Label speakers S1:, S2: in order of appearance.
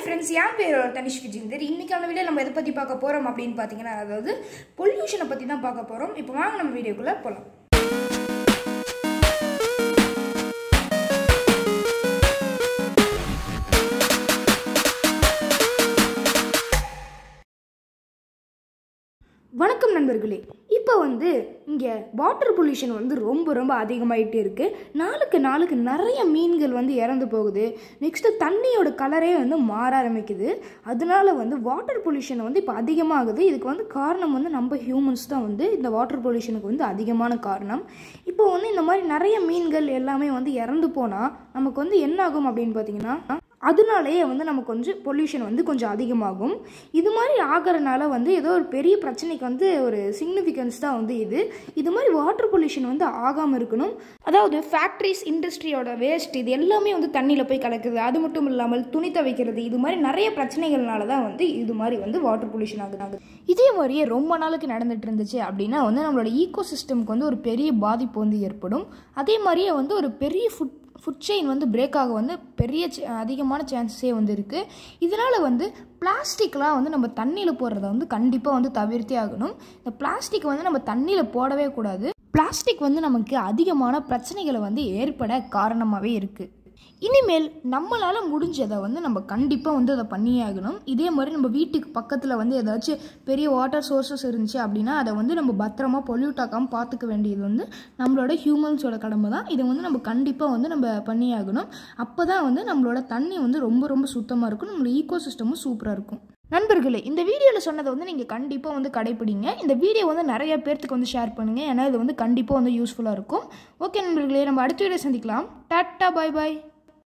S1: friends என் பேர் தனிஷ் விஜேந்தர் இன்னைக்கான video நம்ம எதை பற்றி பார்க்க போகிறோம் அப்படின்னு பார்த்தீங்கன்னா அதாவது பொல்யூஷனை பற்றி தான் பார்க்க போகிறோம் இப்போ வாங்க நம்ம வீடியோக்குள்ளே போகலாம் வணக்கம் நண்பர்களே இப்போ வந்து இங்கே வாட்டர் பொல்யூஷன் வந்து ரொம்ப ரொம்ப அதிகமாயிட்டே இருக்குது நாளுக்கு நாளுக்கு நிறைய மீன்கள் வந்து இறந்து போகுது நெக்ஸ்ட்டு தண்ணியோட கலரே வந்து மாற ஆரம்பிக்குது அதனால வந்து வாட்டர் பொல்யூஷன் வந்து இப்போ அதிகமாகுது இதுக்கு வந்து காரணம் வந்து நம்ம ஹியூமன்ஸ் தான் வந்து இந்த வாட்டர் பொல்யூஷனுக்கு வந்து அதிகமான காரணம் இப்போ வந்து இந்த மாதிரி நிறைய மீன்கள் எல்லாமே வந்து இறந்து போனால் நமக்கு வந்து என்ன ஆகும் அப்படின்னு பார்த்தீங்கன்னா அதனாலேயே வந்து நமக்கு கொஞ்சம் பொல்யூஷன் வந்து கொஞ்சம் அதிகமாகும் இது மாதிரி ஆகிறனால வந்து ஏதோ ஒரு பெரிய பிரச்சனைக்கு வந்து ஒரு சிக்னிஃபிகன்ஸ் தான் வந்து இது இது மாதிரி வாட்டர் பொல்யூஷன் வந்து ஆகாமல் இருக்கணும் அதாவது ஃபேக்ட்ரிஸ் இண்டஸ்ட்ரியோட வேஸ்ட் இது எல்லாமே வந்து தண்ணியில் போய் கலக்குது அது மட்டும் இல்லாமல் துணி துவைக்கிறது இது மாதிரி நிறைய பிரச்சனைகள்னால தான் வந்து இது மாதிரி வந்து வாட்டர் பொல்யூஷன் ஆகுது இதே மாதிரியே ரொம்ப நாளுக்கு நடந்துட்டு இருந்துச்சு அப்படின்னா வந்து நம்மளோட ஈகோ சிஸ்டம்க்கு வந்து ஒரு பெரிய பாதிப்பு வந்து ஏற்படும் அதே மாதிரியே வந்து ஒரு பெரிய ஃபுட் ஃபுட் செயின் வந்து பிரேக் ஆக வந்து பெரிய ச்ச- அதிகமான சான்சஸே வந்து இருக்குது இதனால் வந்து பிளாஸ்டிக்லாம் வந்து நம்ம தண்ணியில் போடுறத வந்து கண்டிப்பாக வந்து தவிர்த்தே ஆகணும் இந்த பிளாஸ்டிக் வந்து நம்ம தண்ணியில் போடவே கூடாது பிளாஸ்டிக் வந்து நமக்கு அதிகமான பிரச்சனைகளை வந்து ஏற்பட காரணமாகவே இருக்குது இனிமேல் நம்மளால் முடிஞ்சதை வந்து நம்ம கண்டிப்பாக வந்து அதை பண்ணியே ஆகணும் இதே மாதிரி நம்ம வீட்டுக்கு பக்கத்தில் வந்து ஏதாச்சும் பெரிய வாட்டர் சோர்சஸ் இருந்துச்சு அப்படின்னா அதை வந்து நம்ம பத்திரமா பொல்யூட் ஆக்காமல் பார்த்துக்க வேண்டியது வந்து நம்மளோட ஹியூமன்ஸோட கடமை தான் இதை வந்து நம்ம கண்டிப்பாக வந்து நம்ம பண்ணியே ஆகணும் அப்போ தான் வந்து நம்மளோட தண்ணி வந்து ரொம்ப ரொம்ப சுத்தமாக இருக்கும் நம்மளோட ஈகோ சிஸ்டமும் சூப்பராக இருக்கும் நண்பர்களே இந்த வீடியோவில் சொன்னதை வந்து நீங்கள் கண்டிப்பாக வந்து கடைப்பிடிங்க இந்த வீடியோ வந்து நிறைய பேர்த்துக்கு வந்து ஷேர் பண்ணுங்கள் ஏன்னா இது வந்து கண்டிப்பாக வந்து யூஸ்ஃபுல்லாக இருக்கும் ஓகே நண்பர்களே நம்ம அடுத்த வீடியோ சந்திக்கலாம் டாட்டா பாய் பாய்